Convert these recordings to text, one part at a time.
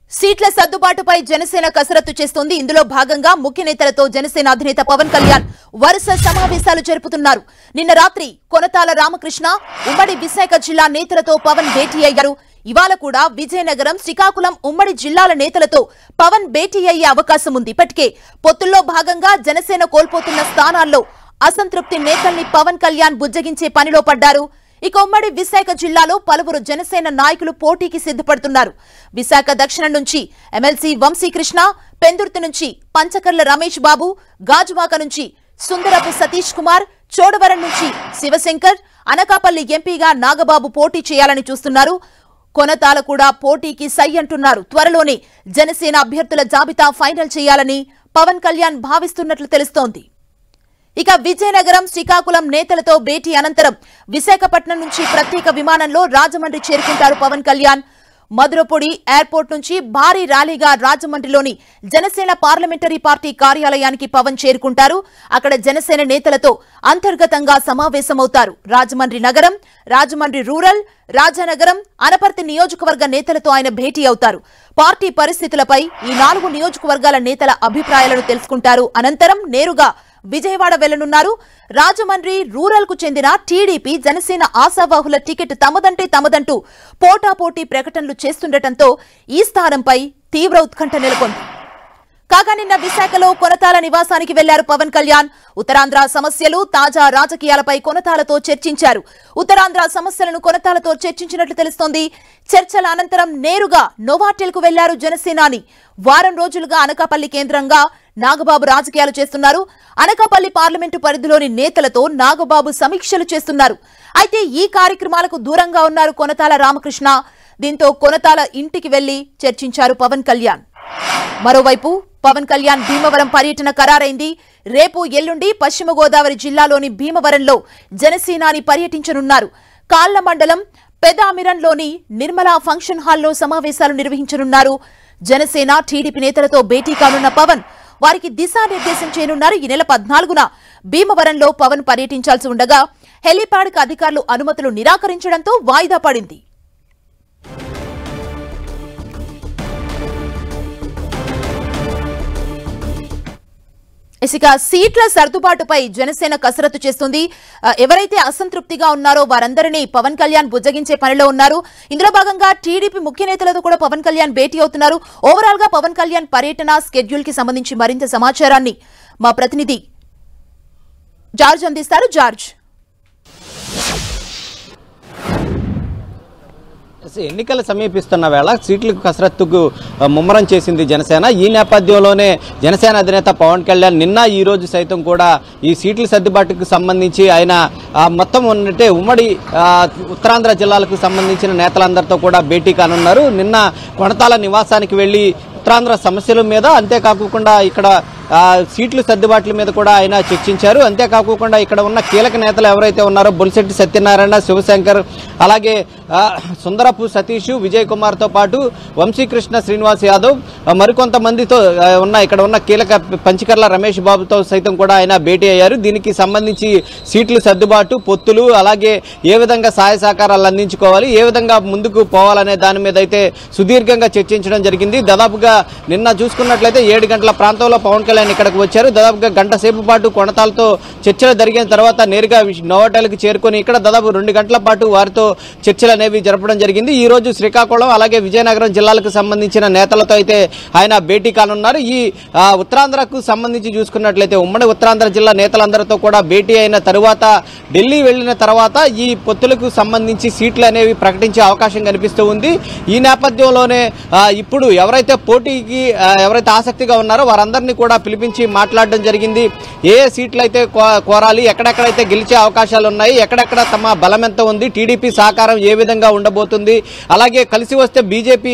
సీట్ల సర్దుబాటుపై జనసేన కసరత్తు చేస్తోంది ఇందులో భాగంగా ముఖ్య నేతలతో జనసేన అధినేత పవన్ కళ్యాణ్ వరుస సమావేశాలు జరుపుతున్నారు నిన్న రాత్రి కొనతాల రామకృష్ణ ఉమ్మడి విశాఖ జిల్లా నేతలతో పవన్ భేటీ అయ్యారు ఇవాళ కూడా విజయనగరం శ్రీకాకుళం ఉమ్మడి జిల్లాల నేతలతో పవన్ భేటీ అయ్యే అవకాశం ఉంది ఇప్పటికే పొత్తుల్లో భాగంగా జనసేన కోల్పోతున్న స్థానాల్లో అసంతృప్తి నేతల్ని పవన్ కళ్యాణ్ బుజ్జగించే పనిలో పడ్డారు ఇక ఉమ్మడి విశాఖ జిల్లాలో పలువురు జనసేన నాయకులు పోటీకి సిద్ధపడుతున్నారు విశాఖ దక్షిణం నుంచి ఎమ్మెల్సీ వంశీకృష్ణ పెందుర్తి నుంచి పంచకర్ల రమేష్ బాబు గాజువాక నుంచి సుందరపు సతీష్ కుమార్ చోడవరం నుంచి శివశంకర్ అనకాపల్లి ఎంపీగా నాగబాబు పోటీ చేయాలని చూస్తున్నారు కొనతాల కూడా పోటీకి సై అంటున్నారు త్వరలోనే జనసేన అభ్యర్థుల జాబితా ఫైనల్ చేయాలని పవన్ కళ్యాణ్ భావిస్తున్నట్లు తెలుస్తోంది ఇక విజయనగరం శ్రీకాకుళం నేతలతో భేటీ అనంతరం విశాఖపట్నం నుంచి ప్రత్యేక విమానంలో రాజమండ్రి చేరుకుంటారు పవన్ కళ్యాణ్ మధురపొడి ఎయిర్పోర్ట్ నుంచి భారీ ర్యాలీగా రాజమండ్రిలోని జనసేన పార్లమెంటరీ పార్టీ కార్యాలయానికి పవన్ చేరుకుంటారు అక్కడ జనసేన నేతలతో అంతర్గతంగా సమావేశమవుతారు రాజమండ్రి నగరం రాజమండ్రి రూరల్ రాజానగరం అనపర్తి నియోజకవర్గ నేతలతో ఆయన భేటీ అవుతారు పార్టీ పరిస్థితులపై ఈ నాలుగు నియోజకవర్గాల నేతల అభిప్రాయాలను తెలుసుకుంటారు అనంతరం నేరుగా విజయవాడ వెళ్లనున్నారు రాజమండ్రి రూరల్ కు చెందిన టీడీపీ జనసేన ఆశావాహుల టికెట్ తమదంటే తమదంటూ పోటాపోటీ ప్రకటనలు చేస్తుండటంతో ఈ స్థానంపై తీవ్ర ఉత్కంఠ నెలకొంది కాగా నిన్న విశాఖలో కొనతాల నివాసానికి వెళ్లారు పవన్ కళ్యాణ్ ఉత్తరాంధ్ర సమస్యలు తాజా రాజకీయాలపై కొనతాలతో చర్చించారు ఉత్తరాంధ్ర సమస్యలను కొనతాలతో చర్చించినట్లు తెలుస్తోంది చర్చల అనంతరం నేరుగా నోవాటెల్ కు వెళ్లారు జనసేనాని వారం రోజులుగా అనకాపల్లి కేంద్రంగా నాగబాబు రాజకీయాలు చేస్తున్నారు అనకాపల్లి పార్లమెంటు పరిధిలోని నేతలతో నాగబాబు సమీక్షలు చేస్తున్నారు అయితే ఈ కార్యక్రమాలకు దూరంగా ఉన్నారు కొనతాల రామకృష్ణ దీంతో కొనతాల ఇంటికి వెళ్లి చర్చించారు పవన్ కళ్యాణ్ మరోవైపు పవన్ కళ్యాణ్ భీమవరం పర్యటన ఖరారైంది రేపు ఎల్లుండి పశ్చిమ గోదావరి జిల్లాలోని భీమవరంలో జనసేనాని పర్యటించనున్నారు కాళ్ల మండలం పెదామిరంలోని నిర్మలా ఫంక్షన్ హాల్లో సమావేశాలు నిర్వహించనున్నారు జనసేన టీడీపీ నేతలతో భేటీ కానున్న పవన్ వారికి దిశానిర్దేశం చేయనున్నారు ఈ నెల పద్నాలుగున భీమవరంలో పవన్ పర్యటించాల్సి ఉండగా హెలీప్యాడ్కు అధికారులు అనుమతులు నిరాకరించడంతో వాయిదా పడింది ఇక సీట్ల సర్దుబాటుపై జనసేన కసరత్తు చేస్తుంది ఆ, ఎవరైతే అసంతృప్తిగా ఉన్నారో వారందరినీ పవన్ కళ్యాణ్ బుజ్జగించే పనిలో ఉన్నారు ఇందులో భాగంగా టీడీపీ ముఖ్య నేతలతో కూడా పవన్ కళ్యాణ్ భేటీ అవుతున్నారు ఓవరాల్ గా పవన్ కళ్యాణ్ పర్యటన స్కెడ్యూల్ కి సంబంధించి మరింత సమాచారాన్ని మా ప్రతినిధి జార్జ్ అందిస్తారు జార్జ్ ఎన్నికలు సమీపిస్తున్న వేళ సీట్లకు కసరత్తుకు ఆ, ముమ్మరం చేసింది జనసేన ఈ నేపథ్యంలోనే జనసేన అధినేత పవన్ కళ్యాణ్ నిన్న ఈ రోజు సైతం కూడా ఈ సీట్ల సర్దుబాటుకు సంబంధించి ఆయన ఆ, మొత్తం ఉన్నట్టే ఉమ్మడి ఆ, ఉత్తరాంధ్ర జిల్లాలకు సంబంధించిన నేతలందరితో కూడా భేటీ కానున్నారు నిన్న కొనతాల నివాసానికి వెళ్లి ఉత్తరాంధ్ర సమస్యల మీద అంతేకాకుండా ఇక్కడ ఆ, సీట్లు సర్దుబాట్ల మీద కూడా ఆయన చర్చించారు అంతేకాకుండా ఇక్కడ ఉన్న కీలక నేతలు ఎవరైతే ఉన్నారో బొలిశెట్టి సత్యనారాయణ శివశంకర్ అలాగే ఆ, సుందరపు సతీష్ విజయ్ కుమార్తో పాటు వంశీకృష్ణ శ్రీనివాస్ యాదవ్ ఆ, మరికొంతమందితో ఆ, ఉన్న ఇక్కడ ఉన్న కీలక పంచకర్ల రమేష్ బాబుతో సైతం కూడా ఆయన భేటీ అయ్యారు దీనికి సంబంధించి సీట్లు సర్దుబాటు పొత్తులు అలాగే ఏ విధంగా సహాయ సహకారాలు అందించుకోవాలి ఏ విధంగా ముందుకు పోవాలనే దాని మీద అయితే సుదీర్ఘంగా చర్చించడం జరిగింది దాదాపుగా నిన్న చూసుకున్నట్లయితే ఏడు గంటల ప్రాంతంలో పవన్ కళ్యాణ్ ఇక్కడికి వచ్చారు దాదాపుగా గంట సేపు పాటు కొనతాలతో చర్చలు జరిగిన తర్వాత నేరుగా విశ్- నోవాటెల్కి చేరుకొని ఇక్కడ దాదాపు రెండు గంటల పాటు వారితో చర్చలు అనేవి జరపడం జరిగింది ఈ రోజు శ్రీకాకుళం అలాగే విజయనగరం జిల్లాలకు సంబంధించిన నేతలతో అయితే ఆయన భేటీ కానున్నారు ఈ ఆ, ఉత్తరాంధ్రకు సంబంధించి చూసుకున్నట్లయితే ఉమ్మడి ఉత్తరాంధ్ర జిల్లా నేతలందరితో కూడా భేటీ అయిన తరువాత ఢిల్లీ వెళ్లిన తర్వాత ఈ పొత్తులకు సంబంధించి సీట్లు అనేవి ప్రకటించే అవకాశం కనిపిస్తూ ఉంది ఈ నేపథ్యంలోనే ఆ, ఇప్పుడు ఎవరైతే పోటీకి ఆ, ఎవరైతే ఆసక్తిగా ఉన్నారో వారందరినీ కూడా పిలిపించి మాట్లాడడం జరిగింది ఏ ఏ సీట్లు అయితే కో- కోరాలి ఎక్కడెక్కడైతే గెలిచే అవకాశాలు ఉన్నాయి ఎక్కడెక్కడ తమ బలం ఎంత ఉంది టీడీపీ సహకారం ఏ విధంగా ఉండబోతుంది అలాగే కలిసి వస్తే బీజేపీ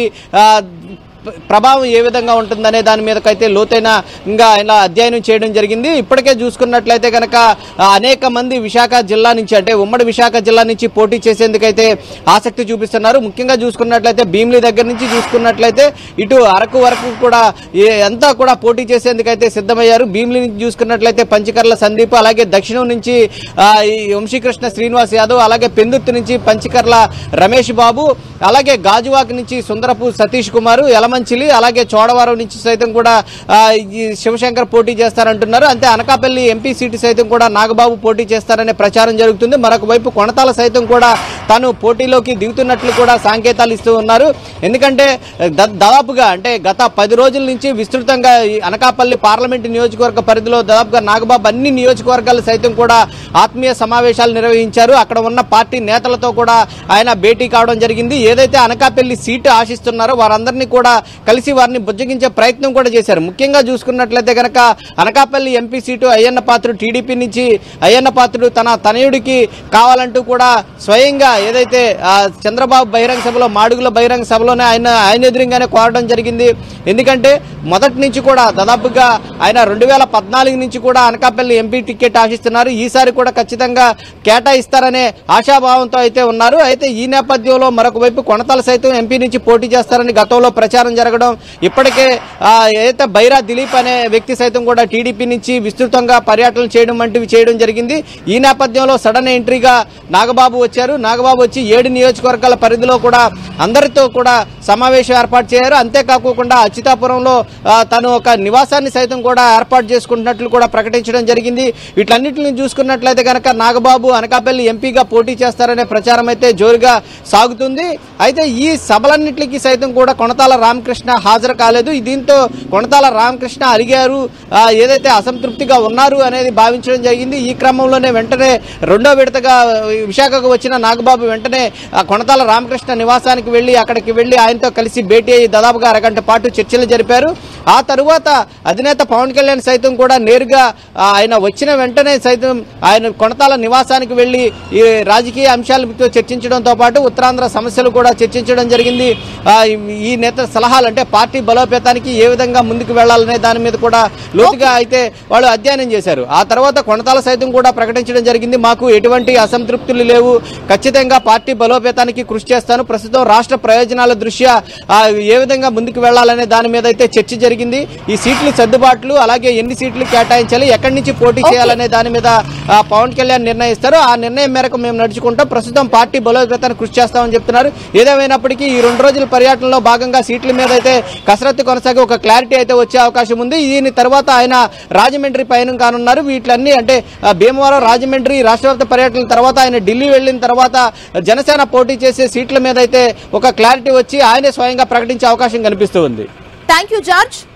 ప్రభావం ఏ విధంగా ఉంటుందనే దాని మీదకైతే లోతైన ఇంకా ఆయన అధ్యయనం చేయడం జరిగింది ఇప్పటికే చూసుకున్నట్లయితే కనుక ఆ, అనేక మంది విశాఖ జిల్లా నుంచి అంటే ఉమ్మడి విశాఖ జిల్లా నుంచి పోటీ చేసేందుకైతే ఆసక్తి చూపిస్తున్నారు ముఖ్యంగా చూసుకున్నట్లయితే భీమిలి దగ్గర నుంచి చూసుకున్నట్లయితే ఇటు అరకు వరకు కూడా ఏ- అంతా కూడా పోటీ చేసేందుకైతే సిద్ధమయ్యారు భీమిలి నుంచి చూసుకున్నట్లయితే పంచకర్ల సందీప్ అలాగే దక్షిణం నుంచి ఆ, ఈ వంశీకృష్ణ శ్రీనివాస్ యాదవ్ అలాగే పెందుర్తి నుంచి పంచకర్ల రమేష్ బాబు అలాగే గాజువాక్ నుంచి సుందరపు సతీష్ కుమార్ యలమంచి యలమంచిలి అలాగే చోడవరం నుంచి సైతం కూడా ఆ, ఈ శివశంకర్ పోటీ చేస్తారంటున్నారు అంతే అనకాపల్లి ఎంపీ సీటు సైతం కూడా నాగబాబు పోటీ చేస్తారనే ప్రచారం జరుగుతుంది మరొక వైపు కొనతాల సైతం కూడా తాను పోటీలోకి దిగుతున్నట్లు కూడా సంకేతాలు ఇస్తూ ఉన్నారు ఎందుకంటే ద- దాదాపుగా అంటే గత పది రోజుల నుంచి విస్తృతంగా ఈ అనకాపల్లి పార్లమెంటు నియోజకవర్గ పరిధిలో దాదాపుగా నాగబాబు అన్ని నియోజకవర్గాలు సైతం కూడా ఆత్మీయ సమావేశాలు నిర్వహించారు అక్కడ ఉన్న పార్టీ నేతలతో కూడా ఆయన భేటీ కావడం జరిగింది ఏదైతే అనకాపల్లి సీటు ఆశిస్తున్నారో వారందరినీ కూడా కలిసి వారిని బుజ్జగించే ప్రయత్నం కూడా చేశారు ముఖ్యంగా చూసుకున్నట్లయితే గనక అనకాపల్లి ఎంపీ సీటు అయ్యన్న పాత్రుడు టీడీపీ నుంచి అయ్యన్న పాత్రుడు తన తనయుడికి కావాలంటూ కూడా స్వయంగా ఏదైతే ఆ, చంద్రబాబు బహిరంగ సభలో మాడుగుల బహిరంగ సభలోనే ఆయన ఆయన ఎదురుగానే కోరడం జరిగింది ఎందుకంటే మొదటి నుంచి కూడా దాదాపుగా ఆయన రెండు వేల పద్నాలుగు నుంచి కూడా అనకాపల్లి ఎంపీ టికెట్ ఆశిస్తున్నారు ఈసారి కూడా ఖచ్చితంగా కేటాయిస్తారనే ఆశాభావంతో అయితే ఉన్నారు అయితే ఈ నేపథ్యంలో మరొక వైపు కొనతాల సైతం ఎంపీ నుంచి పోటీ చేస్తారని గతంలో ప్రచారం జరగడం ఇప్పటికే ఆ, ఏదైతే బైరా దిలీప్ అనే వ్యక్తి సైతం కూడా టీడీపీ నుంచి విస్తృతంగా పర్యటనలు చేయడం వంటివి చేయడం జరిగింది ఈ నేపథ్యంలో సడన్ ఎంట్రీగా నాగబాబు వచ్చారు నాగబాబు వచ్చి ఏడు నియోజకవర్గాల పరిధిలో కూడా అందరితో కూడా సమావేశం ఏర్పాటు చేశారు అంతేకాకుండా అచ్యుతాపురంలో ఆ, తను ఒక నివాసాన్ని సైతం కూడా ఏర్పాటు చేసుకుంటున్నట్లు కూడా ప్రకటించడం జరిగింది వీటన్నిటిని చూసుకున్నట్లయితే కనుక నాగబాబు అనకాపల్లి ఎంపీగా పోటీ చేస్తారనే ప్రచారం అయితే జోరుగా సాగుతుంది అయితే ఈ సభలన్నింటికి సైతం కూడా కొనతాల రామకృష్ణ హాజరు కాలేదు దీంతో కొనతాల రామకృష్ణ అడిగారు ఆ, ఏదైతే అసంతృప్తిగా ఉన్నారు అనేది భావించడం జరిగింది ఈ క్రమంలోనే వెంటనే రెండో విడతగా విశాఖకు వచ్చిన నాగబాబు వెంటనే ఆ కొనతాల రామకృష్ణ నివాసానికి వెళ్లి అక్కడికి వెళ్లి ఆయనతో కలిసి భేటీ అయ్యి దాదాపుగా అరగంట పాటు చర్చలు జరిపారు ఆ తరువాత అధినేత పవన్ కళ్యాణ్ సైతం కూడా నేరుగా ఆ, ఆయన వచ్చిన వెంటనే సైతం ఆయన కొనతాల నివాసానికి వెళ్లి ఈ రాజకీయ అంశాలతో చర్చించడంతో పాటు ఉత్తరాంధ్ర సమస్యలు కూడా చర్చించడం జరిగింది ఆ, ఈ- ఈ నేత సలహాలు అంటే పార్టీ బలోపేతానికి ఏ విధంగా ముందుకు వెళ్లాలనే దాని మీద కూడా లోతుగా అయితే వాళ్ళు అధ్యయనం చేశారు ఆ తర్వాత కొనతాల సైతం కూడా ప్రకటించడం జరిగింది మాకు ఎటువంటి అసంతృప్తులు లేవు ఖచ్చితంగా పార్టీ బలోపేతానికి కృషి చేస్తాను ప్రస్తుతం రాష్ట్ర ప్రయోజనాల దృష్ట్యా ఆ, ఏ విధంగా ముందుకు వెళ్లాలనే దాని మీద అయితే చర్చ జరిగింది ఈ సీట్లు సర్దుబాట్లు అలాగే ఎన్ని సీట్లు కేటాయించాలి ఎక్కడి నుంచి పోటీ చేయాలనే దాని మీద ఆ, పవన్ కళ్యాణ్ నిర్ణయిస్తారు ఆ నిర్ణయం మేరకు మేము నడుచుకుంటాం ప్రస్తుతం పార్టీ బలోపేతానికి కృషి చేస్తామని చెప్తున్నారు ఏదేమైనప్పటికీ ఈ రెండు రోజుల పర్యటనలో భాగంగా సీట్ల మీద అయితే కసరత్తు కొనసాగి ఒక క్లారిటీ అయితే వచ్చే అవకాశం ఉంది దీని తర్వాత ఆయన రాజమండ్రి పయనం కానున్నారు వీటిలన్నీ అంటే ఆ, భీమవరం రాజమండ్రి రాష్ట్రవ్యాప్త పర్యటనల తర్వాత ఆయన ఢిల్లీ వెళ్ళిన తర్వాత జనసేన పోటీ చేసే సీట్ల మీద అయితే ఒక క్లారిటీ వచ్చి ఆయనే స్వయంగా ప్రకటించే అవకాశం కనిపిస్తూ ఉంది థ్యాంక్ యూ జార్జ్